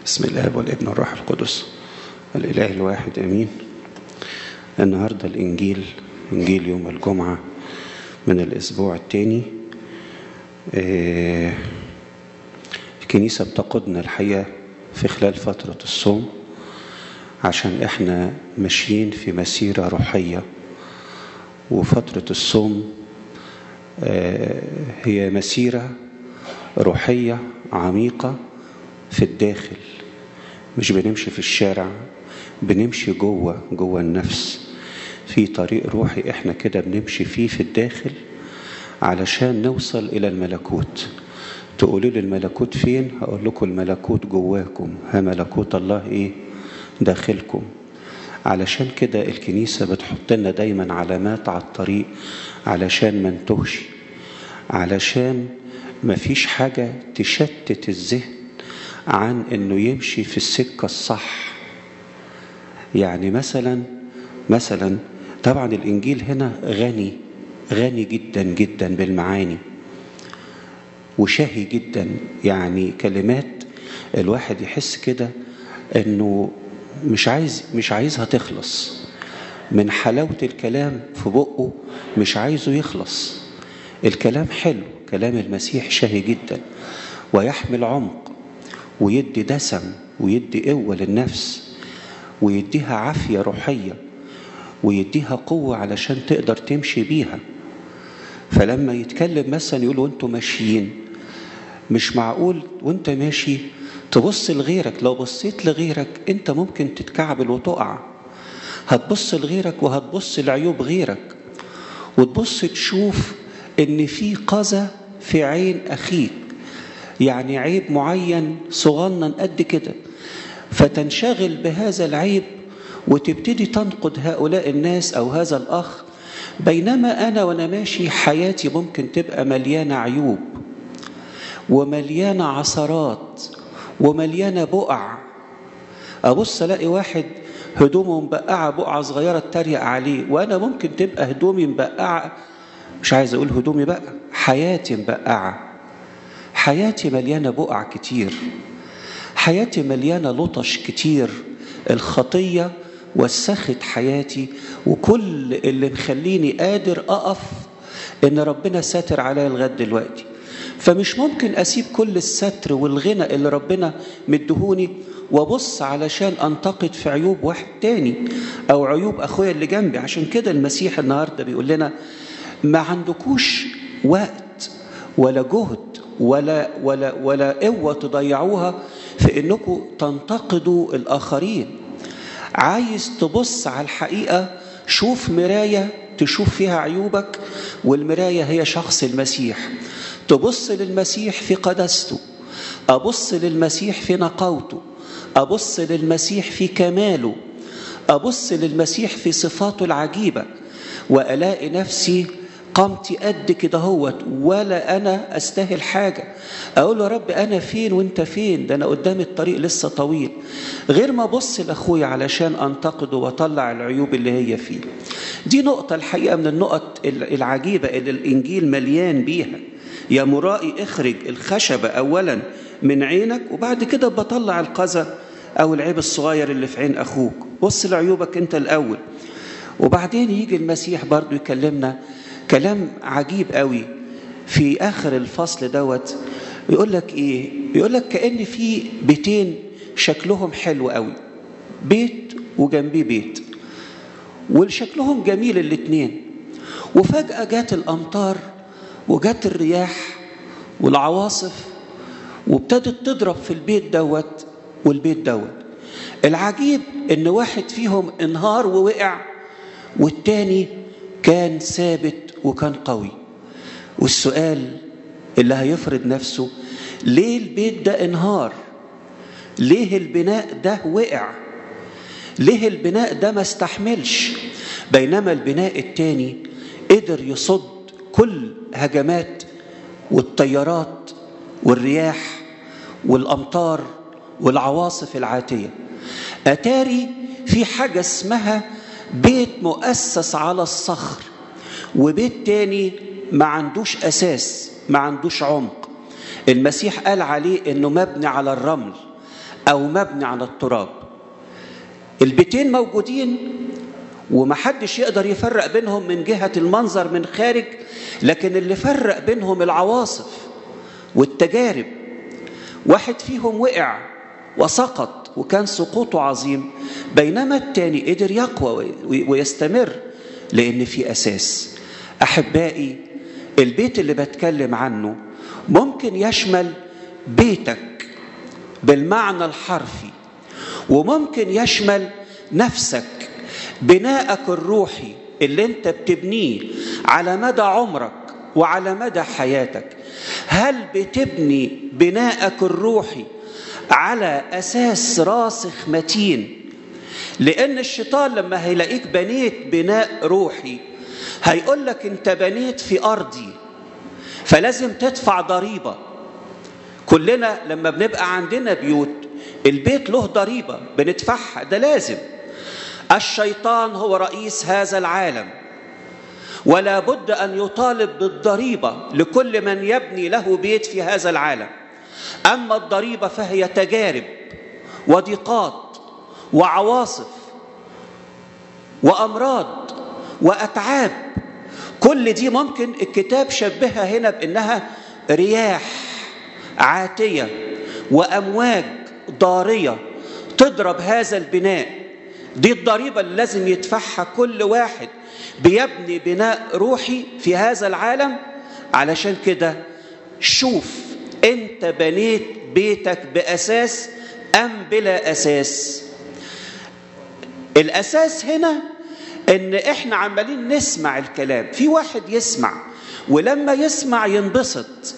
بسم الله والابن والروح القدس الإله الواحد أمين النهاردة الإنجيل إنجيل يوم الجمعة من الأسبوع الثاني الكنيسة بتقودنا الحقيقة في خلال فترة الصوم عشان إحنا ماشيين في مسيرة روحية وفترة الصوم هي مسيرة روحية عميقة في الداخل مش بنمشي في الشارع بنمشي جوه جوه النفس في طريق روحي احنا كده بنمشي فيه في الداخل علشان نوصل الى الملكوت تقولوا لي الملكوت فين هقول لكم الملكوت جواكم ها ملكوت الله ايه داخلكم علشان كده الكنيسة بتحط لنا دايما علامات على الطريق علشان ما نتوهش علشان ما فيش حاجة تشتت الذهن عن انه يمشي في السكة الصح يعني مثلا مثلا طبعا الانجيل هنا غني غني جدا جدا بالمعاني وشهي جدا يعني كلمات الواحد يحس كده انه مش عايز مش عايزها تخلص من حلاوة الكلام في بقه مش عايزه يخلص الكلام حلو كلام المسيح شهي جدا ويحمل عمق ويدي دسم ويدي قوة للنفس ويديها عافية روحية ويديها قوة علشان تقدر تمشي بيها فلما يتكلم مثلا يقول وانتوا ماشيين مش معقول وانت ماشي تبص لغيرك لو بصيت لغيرك انت ممكن تتكعبل وتقع هتبص لغيرك وهتبص لعيوب غيرك وتبص تشوف ان في قذى في عين اخيك يعني عيب معين صغنن قد كده فتنشغل بهذا العيب وتبتدي تنقد هؤلاء الناس او هذا الاخ بينما انا وانا ماشي حياتي ممكن تبقى مليانه عيوب ومليانه عثرات ومليانه بقع ابص الاقي واحد هدومه مبقعه بقعه صغيره اتريق عليه وانا ممكن تبقى هدومي مبقعه مش عايز اقول هدومي بقى حياتي مبقعه حياتي مليانه بقع كتير حياتي مليانه لطش كتير الخطيه وسخت حياتي وكل اللي مخليني قادر اقف ان ربنا ساتر عليا لغايه دلوقتي فمش ممكن اسيب كل الستر والغنى اللي ربنا مدهوني وابص علشان انتقد في عيوب واحد تاني او عيوب اخويا اللي جنبي عشان كده المسيح النهارده بيقول لنا ما عندكوش وقت ولا جهد ولا ولا ولا قوه تضيعوها في انكم تنتقدوا الاخرين عايز تبص على الحقيقه شوف مرايه تشوف فيها عيوبك والمرايه هي شخص المسيح تبص للمسيح في قدسته ابص للمسيح في نقاوته ابص للمسيح في كماله ابص للمسيح في صفاته العجيبه والاقي نفسي قامتي قد كده هوت ولا انا استاهل حاجه اقول له يا رب انا فين وانت فين ده انا قدامي الطريق لسه طويل غير ما ابص لاخويا علشان انتقده واطلع العيوب اللي هي فيه دي نقطه الحقيقه من النقط العجيبه اللي الانجيل مليان بيها يا مرائي اخرج الخشبه اولا من عينك وبعد كده بطلع القذى او العيب الصغير اللي في عين اخوك بص لعيوبك انت الاول وبعدين يجي المسيح برضو يكلمنا كلام عجيب قوي في اخر الفصل دوت يقول لك ايه يقول لك كان في بيتين شكلهم حلو قوي بيت وجنبيه بيت وشكلهم جميل الاتنين وفجاه جات الامطار وجات الرياح والعواصف وابتدت تضرب في البيت دوت والبيت دوت العجيب ان واحد فيهم انهار ووقع والتاني كان ثابت وكان قوي والسؤال اللي هيفرض نفسه ليه البيت ده انهار ليه البناء ده وقع ليه البناء ده ما استحملش بينما البناء التاني قدر يصد كل هجمات والطيارات والرياح والامطار والعواصف العاتيه اتاري في حاجه اسمها بيت مؤسس على الصخر وبيت تاني ما عندوش اساس ما عندوش عمق المسيح قال عليه انه مبني على الرمل أو مبني على التراب البيتين موجودين ومحدش يقدر يفرق بينهم من جهة المنظر من خارج لكن اللي فرق بينهم العواصف والتجارب واحد فيهم وقع وسقط وكان سقوطه عظيم بينما التاني قدر يقوى ويستمر لأن في أساس أحبائي البيت اللي بتكلم عنه ممكن يشمل بيتك بالمعنى الحرفي وممكن يشمل نفسك بناءك الروحي اللي انت بتبنيه على مدى عمرك وعلى مدى حياتك هل بتبني بناءك الروحي على اساس راسخ متين لان الشيطان لما هيلاقيك بنيت بناء روحي هيقول لك انت بنيت في ارضي فلازم تدفع ضريبه كلنا لما بنبقى عندنا بيوت البيت له ضريبه بندفعها ده لازم الشيطان هو رئيس هذا العالم ولا بد ان يطالب بالضريبه لكل من يبني له بيت في هذا العالم اما الضريبه فهي تجارب وضيقات وعواصف وامراض واتعاب كل دي ممكن الكتاب شبهها هنا بانها رياح عاتيه وامواج ضاريه تضرب هذا البناء دي الضريبه اللي لازم يدفعها كل واحد بيبني بناء روحي في هذا العالم علشان كده شوف انت بنيت بيتك باساس ام بلا اساس الاساس هنا ان احنا عمالين نسمع الكلام في واحد يسمع ولما يسمع ينبسط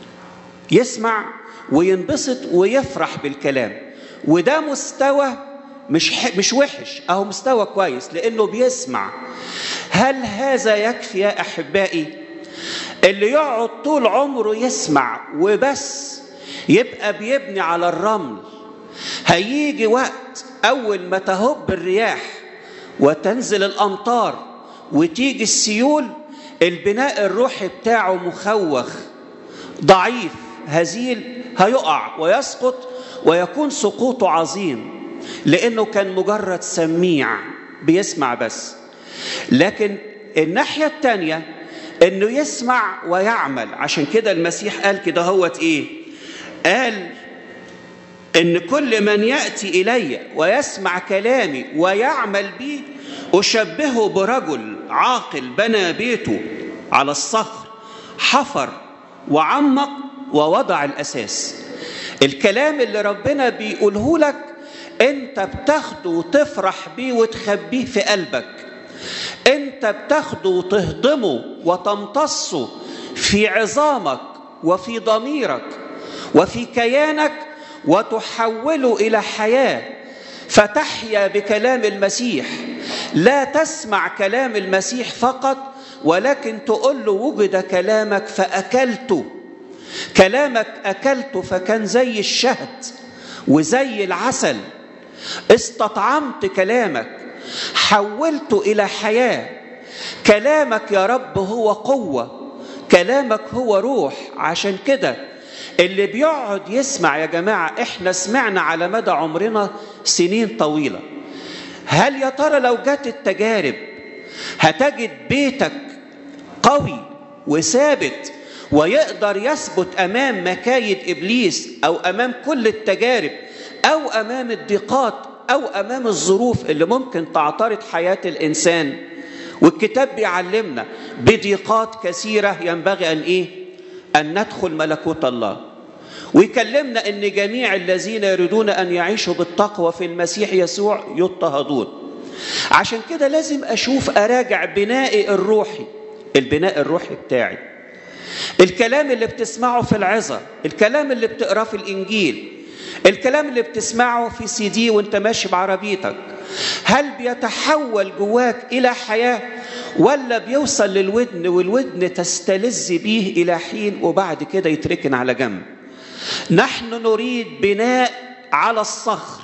يسمع وينبسط ويفرح بالكلام وده مستوى مش مش وحش اهو مستوى كويس لانه بيسمع هل هذا يكفي يا احبائي اللي يقعد طول عمره يسمع وبس يبقى بيبني على الرمل هيجي وقت اول ما تهب الرياح وتنزل الامطار وتيجي السيول البناء الروحي بتاعه مخوخ ضعيف هزيل هيقع ويسقط ويكون سقوطه عظيم لانه كان مجرد سميع بيسمع بس لكن الناحيه الثانيه انه يسمع ويعمل عشان كده المسيح قال كده هوت ايه قال ان كل من ياتي الي ويسمع كلامي ويعمل به اشبهه برجل عاقل بنى بيته على الصخر حفر وعمق ووضع الاساس الكلام اللي ربنا بيقوله لك انت بتاخده وتفرح بيه وتخبيه في قلبك انت بتاخده وتهضمه وتمتصه في عظامك وفي ضميرك وفي كيانك وتحوله الى حياه فتحيا بكلام المسيح لا تسمع كلام المسيح فقط ولكن تقول له وجد كلامك فاكلته كلامك اكلته فكان زي الشهد وزي العسل استطعمت كلامك حولته الى حياه كلامك يا رب هو قوه كلامك هو روح عشان كده اللي بيقعد يسمع يا جماعه احنا سمعنا على مدى عمرنا سنين طويله هل يا ترى لو جت التجارب هتجد بيتك قوي وثابت ويقدر يثبت امام مكايد ابليس او امام كل التجارب او امام الضيقات او امام الظروف اللي ممكن تعترض حياه الانسان والكتاب بيعلمنا بضيقات كثيره ينبغي ان ايه ان ندخل ملكوت الله ويكلمنا ان جميع الذين يريدون ان يعيشوا بالتقوى في المسيح يسوع يضطهدون عشان كده لازم اشوف اراجع بنائي الروحي البناء الروحي بتاعي الكلام اللي بتسمعه في العظة الكلام اللي بتقراه في الإنجيل الكلام اللي بتسمعه في سي دي وانت ماشي بعربيتك هل بيتحول جواك إلى حياة ولا بيوصل للودن والودن تستلذ به إلى حين وبعد كده يتركن على جنب نحن نريد بناء على الصخر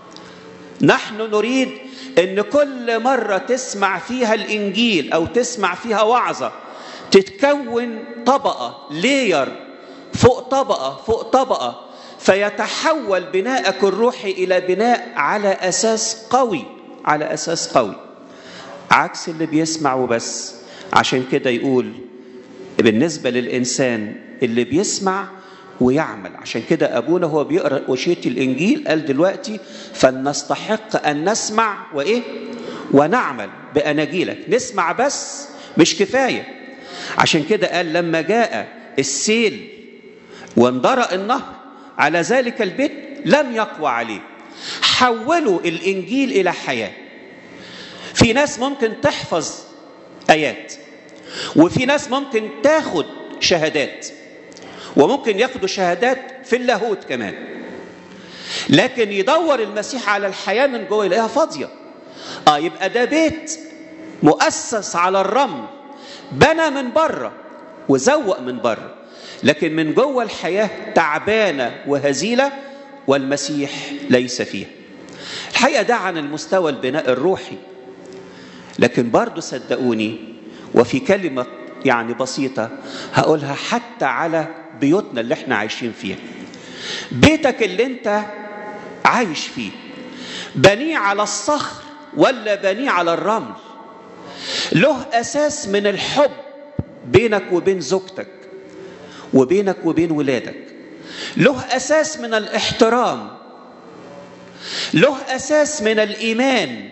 نحن نريد ان كل مرة تسمع فيها الإنجيل أو تسمع فيها وعظة تتكون طبقة لير فوق طبقة فوق طبقة فيتحول بناءك الروحي الى بناء على اساس قوي على اساس قوي عكس اللي بيسمع وبس عشان كده يقول بالنسبه للانسان اللي بيسمع ويعمل عشان كده ابونا هو بيقرا وشيه الانجيل قال دلوقتي فلنستحق ان نسمع وايه ونعمل باناجيلك نسمع بس مش كفايه عشان كده قال لما جاء السيل واندرأ النهر على ذلك البيت لم يقوى عليه حولوا الانجيل الى حياه في ناس ممكن تحفظ ايات وفي ناس ممكن تاخد شهادات وممكن ياخدوا شهادات في اللاهوت كمان لكن يدور المسيح على الحياه من جوه يلاقيها فاضيه اه يبقى ده بيت مؤسس على الرمل بنى من بره وزوق من بره لكن من جوه الحياه تعبانه وهزيله والمسيح ليس فيها الحقيقه ده عن المستوى البناء الروحي لكن برضه صدقوني وفي كلمه يعني بسيطه هقولها حتى على بيوتنا اللي احنا عايشين فيها بيتك اللي انت عايش فيه بنيه على الصخر ولا بنيه على الرمل له اساس من الحب بينك وبين زوجتك وبينك وبين ولادك له اساس من الاحترام له اساس من الايمان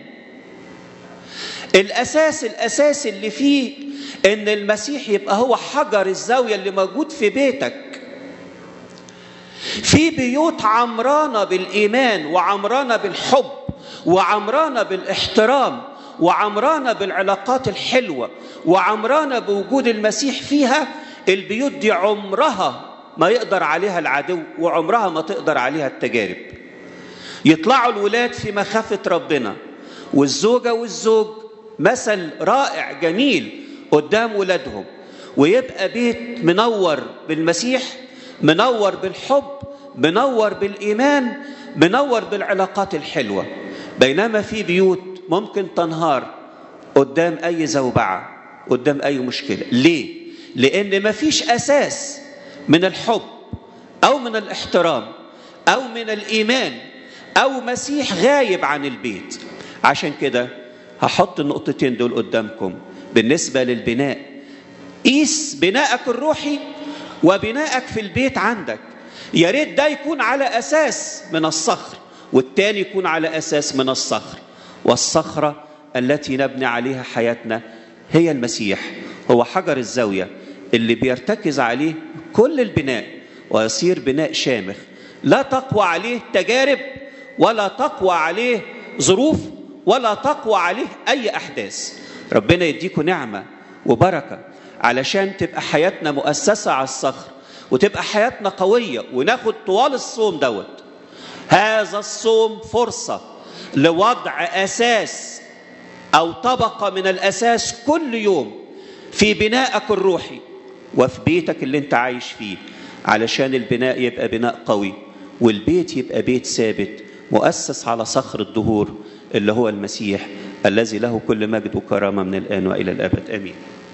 الاساس الاساس اللي فيه ان المسيح يبقى هو حجر الزاويه اللي موجود في بيتك في بيوت عمرانه بالايمان وعمرانه بالحب وعمرانه بالاحترام وعمرانه بالعلاقات الحلوه وعمرانه بوجود المسيح فيها البيوت دي عمرها ما يقدر عليها العدو وعمرها ما تقدر عليها التجارب يطلعوا الولاد في مخافه ربنا والزوجه والزوج مثل رائع جميل قدام ولادهم ويبقى بيت منور بالمسيح منور بالحب منور بالايمان منور بالعلاقات الحلوه بينما في بيوت ممكن تنهار قدام اي زوبعه قدام اي مشكله ليه لان مفيش اساس من الحب او من الاحترام او من الايمان او مسيح غايب عن البيت عشان كده هحط النقطتين دول قدامكم بالنسبه للبناء قيس بنائك الروحي وبنائك في البيت عندك يا ريت ده يكون على اساس من الصخر والتاني يكون على اساس من الصخر والصخره التي نبني عليها حياتنا هي المسيح هو حجر الزاويه اللي بيرتكز عليه كل البناء ويصير بناء شامخ لا تقوى عليه تجارب ولا تقوى عليه ظروف ولا تقوى عليه اي احداث ربنا يديكم نعمه وبركه علشان تبقى حياتنا مؤسسه على الصخر وتبقى حياتنا قويه وناخد طوال الصوم دوت هذا الصوم فرصه لوضع اساس او طبقه من الاساس كل يوم في بنائك الروحي وفي بيتك اللي انت عايش فيه علشان البناء يبقى بناء قوي والبيت يبقى بيت ثابت مؤسس على صخر الدهور اللي هو المسيح الذي له كل مجد وكرامه من الان والى الابد امين